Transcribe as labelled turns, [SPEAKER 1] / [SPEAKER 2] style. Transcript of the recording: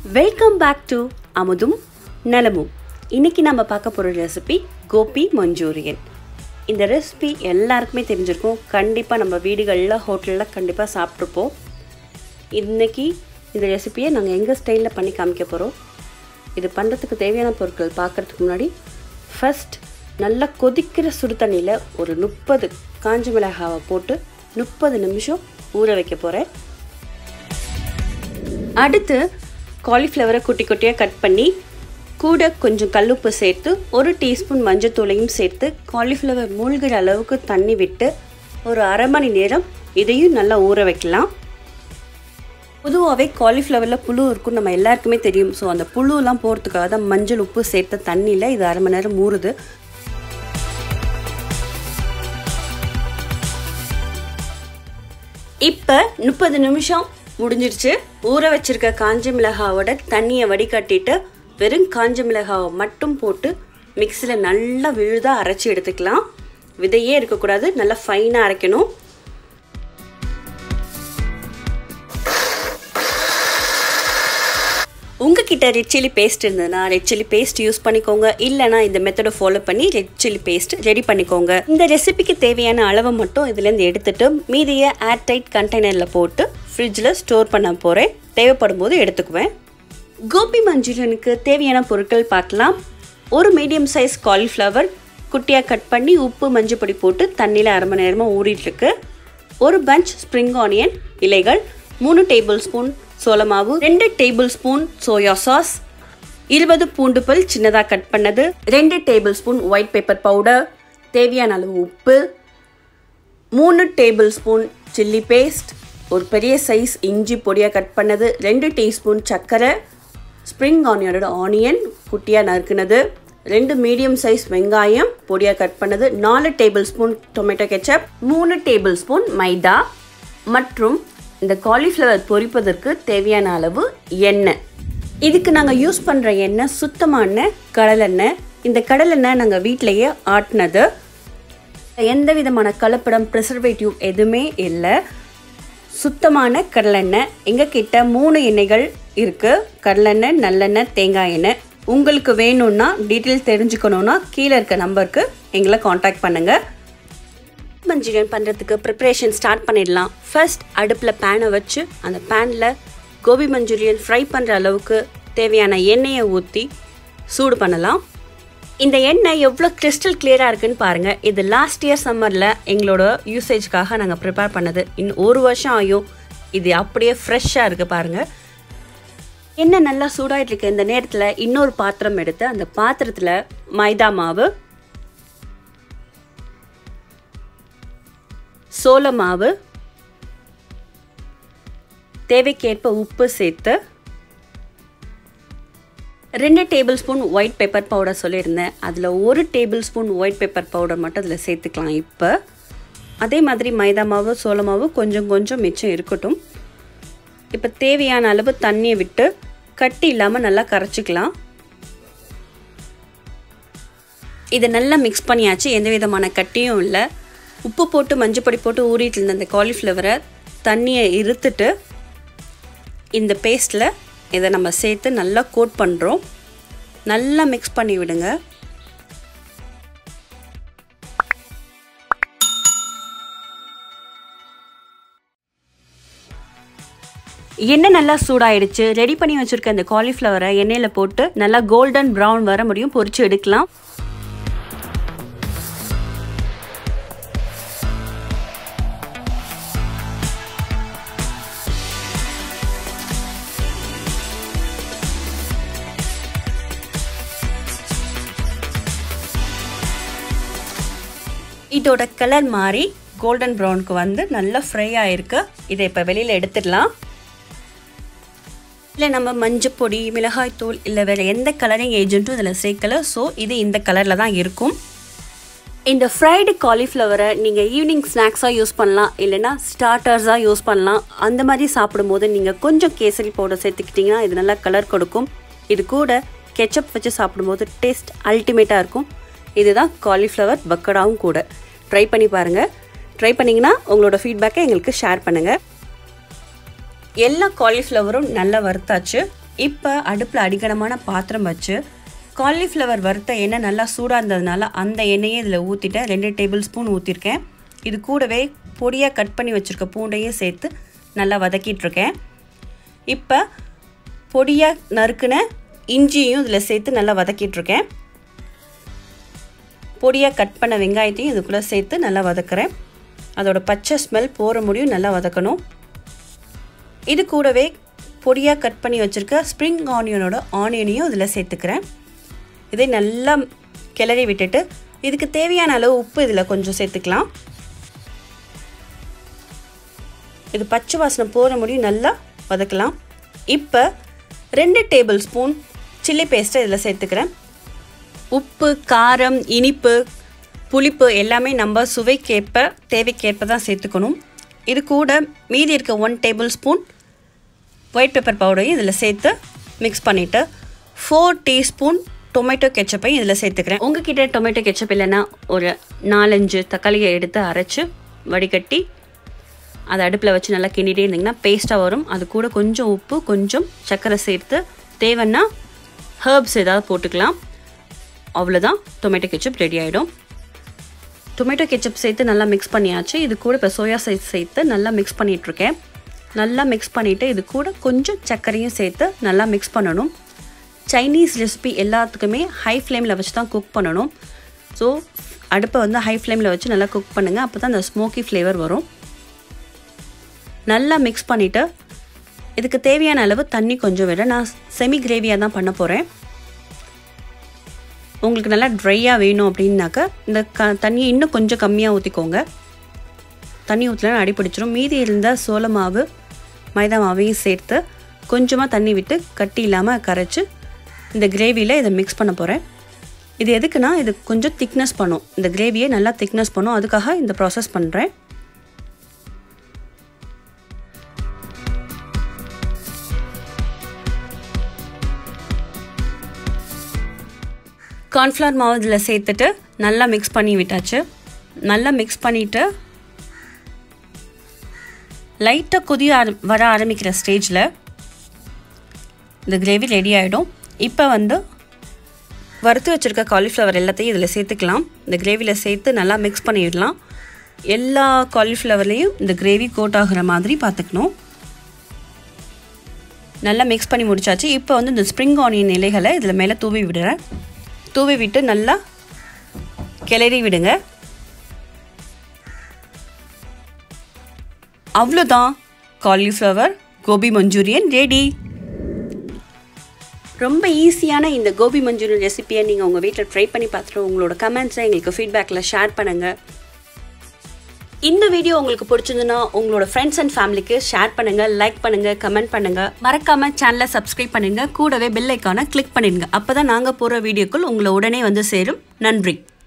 [SPEAKER 1] welcome back to அமுதும் நலமும் இன்னைக்கு நம்ம பார்க்க போகிற ரெசிபி கோபி மஞ்சூரியன் இந்த ரெசிபி எல்லாருக்குமே தெரிஞ்சிருக்கும் கண்டிப்பாக நம்ம வீடுகளில் ஹோட்டலில் கண்டிப்பாக சாப்பிட்ருப்போம் இன்னைக்கு இந்த ரெசிபியை நாங்கள் எங்கள் ஸ்டைலில் பண்ணி காமிக்க போகிறோம் இது பண்ணுறதுக்கு தேவையான பொருட்கள் பார்க்குறதுக்கு முன்னாடி ஃபஸ்ட் நல்லா கொதிக்கிற சுடு தண்ணியில் ஒரு முப்பது காஞ்ச மிளகாவை போட்டு முப்பது நிமிஷம் ஊற வைக்க போகிறேன் அடுத்து காலிஃப்ளவரை குட்டி குட்டியாக கட் பண்ணி கூட கொஞ்சம் கல்லுப்பு சேர்த்து ஒரு டீஸ்பூன் மஞ்சத்தூளையும் சேர்த்து காலிஃப்ளவர் மூழ்கிற அளவுக்கு தண்ணி விட்டு ஒரு அரை மணி நேரம் இதையும் நல்லா ஊற வைக்கலாம் பொதுவாகவே காலிஃப்ளவரில் புழு இருக்கும் நம்ம எல்லாருக்குமே தெரியும் ஸோ அந்த புழுலாம் போகிறதுக்காக தான் மஞ்சள் உப்பு சேர்த்த தண்ணியில் இது அரை மணி நேரம் ஊறுது இப்போ முப்பது நிமிஷம் முடிஞ்சிருச்சு ஊற வச்சிருக்க காஞ்ச மிளகாவோட தண்ணியை வடிகட்டிட்டு வெறும் காஞ்ச மிளகாவை மட்டும் போட்டு மிக்சியில் நல்லா விழுதாக அரைச்சி எடுத்துக்கலாம் விதையே இருக்கக்கூடாது நல்லா ஃபைனாக அரைக்கணும் உங்ககிட்ட ரெட் சில்லி பேஸ்ட் இருந்ததுன்னா ரெட் சில்லி பேஸ்ட் யூஸ் பண்ணிக்கோங்க இல்லைனா இந்த மெத்தடை ஃபாலோ பண்ணி ரெட் சில்லி பேஸ்ட் ரெடி பண்ணிக்கோங்க இந்த ரெசிபிக்கு தேவையான அளவை மட்டும் இதுலேருந்து எடுத்துட்டு மீதியை ஏர் டைட் கண்டெய்னரில் போட்டு ஃப்ரிட்ஜில் ஸ்டோர் பண்ண போகிறேன் தேவைப்படும் போது எடுத்துக்குவேன் கோபி மஞ்சூரியனுக்கு தேவையான பொருட்கள் பார்க்கலாம் ஒரு மீடியம் சைஸ் காலிஃப்ளவர் குட்டியாக கட் பண்ணி உப்பு மஞ்சள் பொடி போட்டு தண்ணியில் அரை மணி நேரமாக ஊறிட்டுருக்கு ஒரு பஞ்ச் ஸ்ப்ரிங் ஆனியன் இலைகள் மூணு டேபிள் ஸ்பூன் சோளமாவு ரெண்டு டேபிள் ஸ்பூன் சோயா சாஸ் இருபது பூண்டு பல் சின்னதாக கட் பண்ணது ரெண்டு tablespoon white pepper powder தேவையான அளவு உப்பு மூணு டேபிள் ஸ்பூன் சில்லி பேஸ்ட் ஒரு பெரிய சைஸ் இஞ்சி பொடியாக கட் பண்ணது ரெண்டு டீஸ்பூன் சர்க்கரை ஸ்ப்ரிங் ஆனியனோட ஆனியன் குட்டியாக நறுக்குனது ரெண்டு மீடியம் சைஸ் வெங்காயம் பொடியாக கட் பண்ணது நாலு டேபிள் ஸ்பூன் டொமேட்டோ கெச்சப் மூணு டேபிள் ஸ்பூன் மைதா மற்றும் இந்த காலிஃப்ளவர் பொரிப்பதற்கு தேவையான அளவு எண்ணெய் இதுக்கு நாங்கள் யூஸ் பண்ணுற எண்ணெய் சுத்தமான கடலெண்ணெய் இந்த கடலெண்ணெய் நாங்கள் வீட்டிலையே ஆட்டினது எந்த விதமான கலப்படம் ப்ரிசர்வேட்டிவ் எதுவுமே இல்லை சுத்தமான கடலெண்ணெய் எங்கள் கிட்ட மூணு எண்ணெய்கள் இருக்குது கடலெண்ணெய் நல்லெண்ணெய் தேங்காய் எண்ணெய் உங்களுக்கு வேணும்னா டீட்டெயில் தெரிஞ்சுக்கணுன்னா கீழே இருக்க நம்பருக்கு எங்களை காண்டாக்ட் பண்ணுங்கள் மஞ்சூரியன் பண்ணுறதுக்கு ப்ரிப்ரேஷன் ஸ்டார்ட் பண்ணிடலாம் ஃபர்ஸ்ட் அடுப்பில் பேனை வச்சு அந்த பேனில் கோபி மஞ்சூரியன் ஃப்ரை பண்ணுற அளவுக்கு தேவையான எண்ணெயை ஊற்றி சூடு பண்ணலாம் இந்த எண்ணெய் எவ்வளோ கிறிஸ்டல் கிளியராக இருக்குன்னு பாருங்கள் இது லாஸ்ட் இயர் சம்மரில் எங்களோட யூசேஜ்க்காக நாங்கள் ப்ரிப்பேர் பண்ணது இன்னும் ஒரு வருஷம் ஆகும் இது அப்படியே ஃப்ரெஷ்ஷாக இருக்குது பாருங்கள் எண்ணெய் நல்லா சூடாகிட்டு இருக்க இந்த நேரத்தில் இன்னொரு பாத்திரம் எடுத்து அந்த பாத்திரத்தில் மைதா மாவு சோள மாவு தேவைக்கேற்ப உப்பு சேர்த்து ரெண்டு tablespoon white pepper powder சொல்லியிருந்தேன் அதில் ஒரு tablespoon white pepper powder மட்டும் அதில் சேர்த்துக்கலாம் இப்போ அதே மாதிரி மைதா மாவு சோள மாவு கொஞ்சம் கொஞ்சம் மிச்சம் இருக்கட்டும் இப்போ தேவையான அளவு தண்ணியை விட்டு கட்டி இல்லாமல் நல்லா கரைச்சிக்கலாம் இதை நல்லா மிக்ஸ் பண்ணியாச்சு எந்த விதமான கட்டியும் இல்லை உப்பு போட்டு மஞ்சப்பொடி போட்டு ஊறிட்டு இருந்த அந்த காலிஃப்ளவரை தண்ணியை இருத்துட்டு இந்த பேஸ்ட்டில் இதை நம்ம சேர்த்து நல்லா கோட் பண்ணுறோம் நல்லா மிக்ஸ் பண்ணி விடுங்க எண்ணெய் நல்லா சூடாயிடுச்சு ரெடி பண்ணி வச்சுருக்க அந்த காலிஃப்ளவரை எண்ணெயில் போட்டு நல்லா கோல்டன் ப்ரௌன் வர முடியும் பொரிச்சு எடுக்கலாம் இதோட கலர் மாறி கோல்டன் ப்ரௌனுக்கு வந்து நல்லா ஃப்ரை ஆகிருக்கு இதை இப்போ வெளியில் எடுத்துடலாம் இல்லை நம்ம மஞ்சப்பொடி மிளகாய்த்தூள் இல்லை வேறு எந்த கலரிங் ஏஜென்ட்டும் இதில் சேர்க்கல ஸோ இது இந்த கலரில் தான் இருக்கும் இந்த ஃப்ரைடு காலிஃப்ளவரை நீங்கள் ஈவினிங் ஸ்நாக்ஸாக யூஸ் பண்ணலாம் இல்லைனா ஸ்டார்டர்ஸாக யூஸ் பண்ணலாம் அந்த மாதிரி சாப்பிடும்போது நீங்கள் கொஞ்சம் கேசரி பவுடர் சேர்த்துக்கிட்டிங்கன்னா இது நல்லா கலர் கொடுக்கும் இது கூட கெச்சப் வச்சு சாப்பிடும்போது டேஸ்ட் அல்டிமேட்டாக இருக்கும் இதுதான் காலிஃப்ளவர் பக்கடாவும் கூட ட்ரை பண்ணி பாருங்கள் ட்ரை பண்ணிங்கன்னா உங்களோட ஃபீட்பேக்கை எங்களுக்கு ஷேர் பண்ணுங்கள் எல்லா காலிஃப்ளவரும் நல்லா வறுத்தாச்சு இப்போ அடுப்பில் அடிக்கனமான பாத்திரம் வச்சு காலிஃப்ளவர் வறுத்த எண்ணெய் நல்லா சூடாக இருந்ததுனால அந்த எண்ணெயை இதில் ஊற்றிட்டேன் ரெண்டு டேபிள் ஸ்பூன் ஊற்றிருக்கேன் இது கூடவே பொடியாக கட் பண்ணி வச்சுருக்க பூண்டையும் சேர்த்து நல்லா வதக்கிட்டுருக்கேன் இப்போ பொடியாக நறுக்குன இஞ்சியும் இதில் சேர்த்து நல்லா வதக்கிட்டுருக்கேன் பொடியாக கட் பண்ண வெங்காயத்தையும் இதுக்குள்ளே சேர்த்து நல்லா வதக்குறேன் அதோட பச்சை ஸ்மெல் போகிற முடியும் நல்லா வதக்கணும் இது கூடவே பொடியாக கட் பண்ணி வச்சுருக்க ஸ்ப்ரிங் ஆனியனோட ஆனியனையும் இதில் சேர்த்துக்கிறேன் இதை நல்லா கிளறி விட்டுட்டு இதுக்கு தேவையான அளவு உப்பு இதில் கொஞ்சம் சேர்த்துக்கலாம் இது பச்சை வாசனை போகிற முடியும் நல்லா வதக்கலாம் இப்போ ரெண்டு டேபிள் ஸ்பூன் சில்லி பேஸ்ட்டை இதில் சேர்த்துக்கிறேன் உப்பு காரம் இனிப்பு புளிப்பு எல்லாமே நம்ம சுவைக்கேற்ப தேவைக்கேற்ப தான் சேர்த்துக்கணும் இது கூட மீதி இருக்க one tablespoon white pepper பவுடரையும் இதில் சேர்த்து மிக்ஸ் பண்ணிவிட்டு ஃபோர் டீஸ்பூன் டொமேட்டோ கெச்சப்பையும் இதில் சேர்த்துக்கிறேன் உங்ககிட்ட டொமேட்டோ கெச்சப் இல்லைன்னா ஒரு நாலஞ்சு தக்காளியை எடுத்து அரைச்சி வடிகட்டி அதை அடுப்பில் வச்சு நல்லா கிண்டிகிட்டே இருந்திங்கன்னா பேஸ்ட்டாக வரும் அது கூட கொஞ்சம் உப்பு கொஞ்சம் சர்க்கரை சேர்த்து தேவைன்னா ஹர்ப்ஸ் ஏதாவது போட்டுக்கலாம் அவ்வளோதான் டொமேட்டோ கெச்சப் ரெடி ஆகிடும் டொமேட்டோ கெச்சப் சேர்த்து நல்லா மிக்ஸ் பண்ணியாச்சு இது கூட இப்போ சோயா சைஸ் சேர்த்து நல்லா மிக்ஸ் பண்ணிகிட்ருக்கேன் நல்லா மிக்ஸ் பண்ணிவிட்டு இது கூட கொஞ்சம் சர்க்கரையும் சேர்த்து நல்லா மிக்ஸ் பண்ணணும் சைனீஸ் ரெசிபி எல்லாத்துக்குமே ஹை ஃப்ளேமில் வச்சு தான் குக் பண்ணணும் ஸோ அடுப்பை வந்து ஹை ஃப்ளேமில் வச்சு நல்லா குக் பண்ணுங்கள் அப்போ தான் அந்த ஸ்மோக்கி ஃப்ளேவர் வரும் நல்லா மிக்ஸ் பண்ணிவிட்டு இதுக்கு தேவையான அளவு தண்ணி கொஞ்சம் விட நான் செமி கிரேவியாக தான் பண்ண போகிறேன் உங்களுக்கு நல்லா ட்ரையாக வேணும் அப்படின்னாக்கா இந்த க தண்ணியை இன்னும் கொஞ்சம் கம்மியாக ஊற்றிக்கோங்க தண்ணி ஊற்றலாம் அடி பிடிச்சிரும் மீதி இருந்த சோள மாவு மைதா மாவையும் சேர்த்து கொஞ்சமாக தண்ணி விட்டு கட்டி இல்லாமல் கரைச்சி இந்த கிரேவியில் இதை மிக்ஸ் பண்ண போகிறேன் இது எதுக்குன்னா இது கொஞ்சம் திக்னஸ் பண்ணும் இந்த கிரேவியை நல்லா திக்னஸ் பண்ணும் அதுக்காக இந்த ப்ராசஸ் பண்ணுறேன் கார்ன்ஃப்ளவர் மாவு இதில் சேர்த்துட்டு நல்லா மிக்ஸ் பண்ணி விட்டாச்சு நல்லா மிக்ஸ் பண்ணிவிட்டு லைட்டாக கொதி ஆர வர ஆரம்பிக்கிற ஸ்டேஜில் இந்த கிரேவி ரெடி ஆகிடும் இப்போ வந்து வறுத்து வச்சுருக்க காலிஃப்ளவர் எல்லாத்தையும் இதில் சேர்த்துக்கலாம் இந்த கிரேவியில் சேர்த்து நல்லா மிக்ஸ் பண்ணிடலாம் எல்லா காலிஃப்ளவர்லேயும் இந்த கிரேவி கோட் ஆகிற மாதிரி பார்த்துக்கணும் நல்லா மிக்ஸ் பண்ணி முடிச்சாச்சு இப்போ வந்து இந்த ஸ்ப்ரிங் ஆனியன் இலைகளை இதில் மேலே தூவி விடுறேன் தூவி விட்டு நல்லா கிளறி விடுங்க அவ்வளோதான் காலிஃப்ளவர் கோபி மஞ்சூரியன் ரெடி ரொம்ப ஈஸியான இந்த கோபி மஞ்சூரியன் ரெசிபியை நீங்கள் உங்கள் வீட்டில் ட்ரை பண்ணி பார்த்துட்டு உங்களோட கமெண்ட்ஸை எங்களுக்கு ஃபீட்பேக்கில் ஷேர் பண்ணுங்கள் இந்த வீடியோ உங்களுக்கு பிடிச்சிருந்துன்னா உங்களோட ஃப்ரெண்ட்ஸ் அண்ட் ஃபேமிலிக்கு ஷேர் பண்ணுங்கள் லைக் பண்ணுங்கள் கமெண்ட் பண்ணுங்கள் மறக்காமல் சேனலை சப்ஸ்கிரைப் பண்ணுங்கள் கூடவே பெல் ஐக்கானை கிளிக் பண்ணிடுங்க அப்போ தான் நாங்கள் போகிற வீடியோக்கள் உங்களை உடனே வந்து சேரும் நன்றி